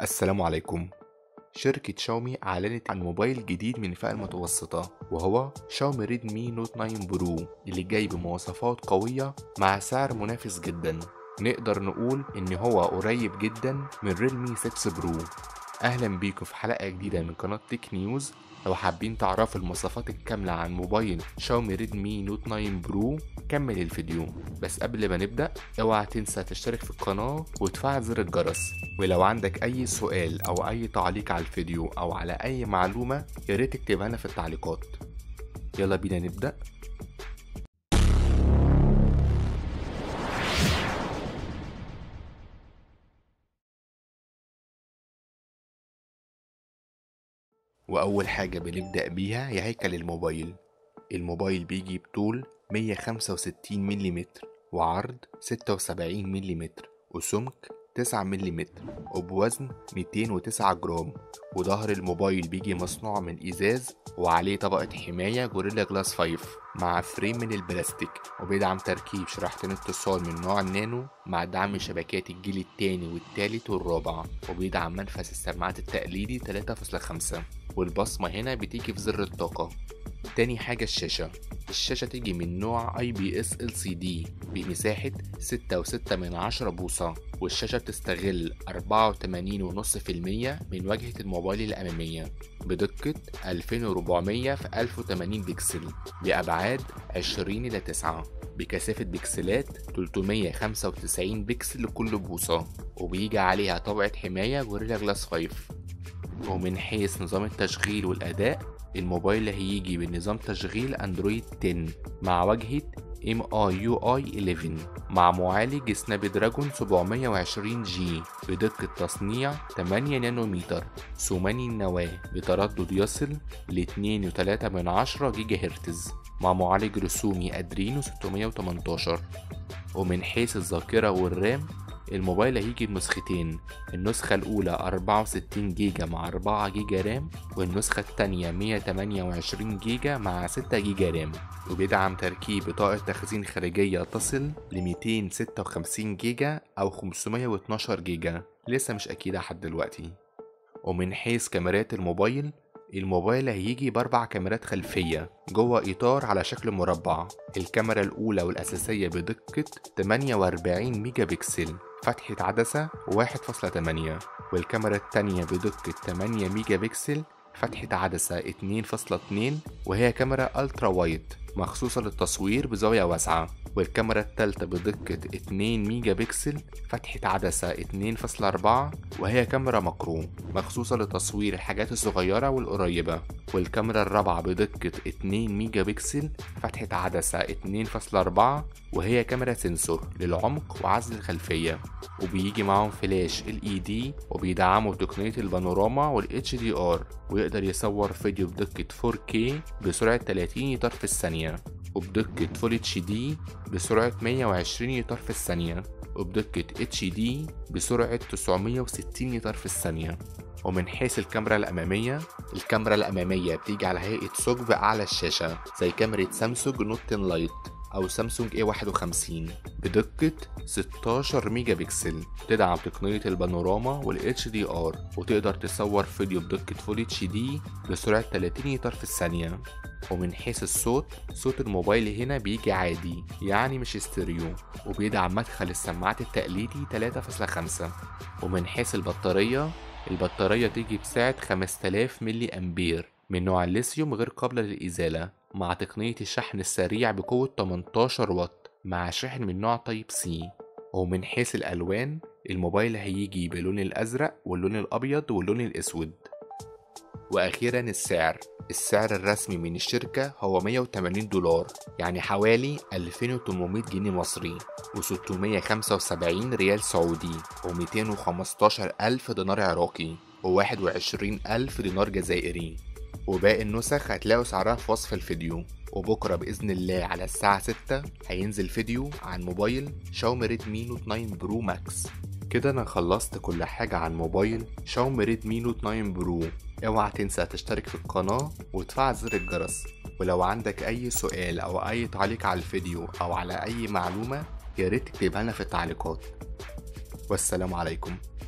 السلام عليكم شركة شاومي أعلنت عن موبايل جديد من الفئة المتوسطة وهو شاومي ريدمي نوت 9 برو اللي جاي بمواصفات قوية مع سعر منافس جدا نقدر نقول إن هو قريب جدا من ريلمي 6 برو أهلا بيكم في حلقة جديدة من قناة تك نيوز لو حابين تعرفوا المواصفات الكاملة عن موبايل شاومي ريدمي نوت 9 برو كمل الفيديو بس قبل ما نبدأ اوعى تنسى تشترك في القناة وتفعل زر الجرس ولو عندك أي سؤال أو أي تعليق على الفيديو أو على أي معلومة ياريت تكتبها لنا في التعليقات يلا بينا نبدأ وأول حاجة بنبدأ بيها هي هيكل الموبايل الموبايل بيجي بطول 165 ملم وعرض 76 ملم وسمك 9 ملم وبوزن 209 جرام وظهر الموبايل بيجي مصنوع من إزاز وعليه طبقة حماية جوريلا جلاس 5 مع فريم من البلاستيك وبيدعم تركيب شريحتين اتصال من نوع النانو مع دعم شبكات الجيل التاني والتالت والرابع وبيدعم منفذ السماعات التقليدي 3.5 والبصمة هنا بتيجي في زر الطاقة تاني حاجة الشاشة الشاشة تيجي من نوع اي بي اس ال سي دي بمساحة ستة وستة من عشرة بوصة والشاشة بتستغل أربعة وتمانين ونص في المية من واجهة الموبايل الأمامية بدقة ألفين وربعمية في ألف وتمانين بكسل بأبعاد عشرين إلى تسعة بكثافة بكسلات 395 بكسل لكل بوصة وبيجي عليها طبقة حماية جوريلا جلاس 5 ومن حيث نظام التشغيل والأداء الموبايل هيجي بنظام تشغيل اندرويد 10 مع واجهة MIUI 11 مع معالج سناب دراجون 720 جي بدقة تصنيع 8 نانومتر ثماني النواة بتردد يصل ل 2.3 من عشرة جيجا هرتز مع معالج رسومي أدرينو 618 ومن حيث الذاكرة والرام الموبايل هيجي بنسختين النسخة الأولى 64 جيجا مع 4 جيجا رام والنسخة التانية 128 جيجا مع 6 جيجا رام وبيدعم تركيب بطاقة تخزين خارجية تصل ل 256 جيجا أو 512 جيجا لسه مش أكيدة لحد دلوقتي ومن حيث كاميرات الموبايل الموبايل هيجي بأربع كاميرات خلفية جوه إطار على شكل مربع الكاميرا الأولى والأساسية بدقة 48 ميجا بكسل فتحة عدسة 1.8 والكاميرا التانية بدقة 8 ميجا بكسل فتحة عدسة 2.2 وهي كاميرا ألترا وايد مخصوصة للتصوير بزاوية واسعة والكاميرا التالتة بدقة 2 ميجا بكسل فتحة عدسة 2.4 وهي كاميرا مقرو مخصوصة لتصوير الحاجات الصغيرة والقريبة والكاميرا الرابعة بدقة 2 ميجا بكسل فتحة عدسة 2.4 وهي كاميرا سنسور للعمق وعزل الخلفية وبيجي معاهم فلاش LED وبيدعموا تقنية البانوراما وال HDR ويقدر يصور فيديو بدقة 4K بسرعة 30 إطار في الثانية وبدقة فول اتش دي بسرعة 120 إطار في الثانية وبدقة اتش دي بسرعة 960 إطار في الثانية ومن حيث الكاميرا الأمامية الكاميرا الأمامية بتيجي على هيئة ثقب أعلى الشاشة زي كاميرا سامسونج نوت 10 لايت أو سامسونج A51 بدقة 16 ميجا بكسل تدعم تقنية البانوراما وال HDR وتقدر تصور فيديو بدقة فول اتش دي بسرعة 30 إطار في الثانية ومن حيث الصوت صوت الموبايل هنا بيجي عادي يعني مش استيريو وبيدعم مدخل السماعات التقليدي 3.5 ومن حيث البطارية البطارية تيجي بسعة 5000 ملي أمبير من نوع الليثيوم غير قابلة للإزالة مع تقنية الشحن السريع بقوة 18 واط مع شحن من نوع تايب سي ومن حيث الألوان الموبايل هيجي باللون الأزرق واللون الأبيض واللون الأسود وأخيرا السعر السعر الرسمي من الشركة هو 180 دولار يعني حوالي 2800 جنيه مصري و675 ريال سعودي و215 ألف دينار عراقي و21 ألف دينار جزائري وباقي النسخ هتلاقوا سعرها في وصف الفيديو وبكرة بإذن الله على الساعة 6 هينزل فيديو عن موبايل شاومي ريدمي نوت 9 برو ماكس كده انا خلصت كل حاجة عن موبايل شاومي ريدمي نوت 9 برو اوعى تنسى تشترك في القناة وتفعل زر الجرس ولو عندك اي سؤال او اي تعليق على الفيديو او على اي معلومة ياريت تكتبها لنا في التعليقات والسلام عليكم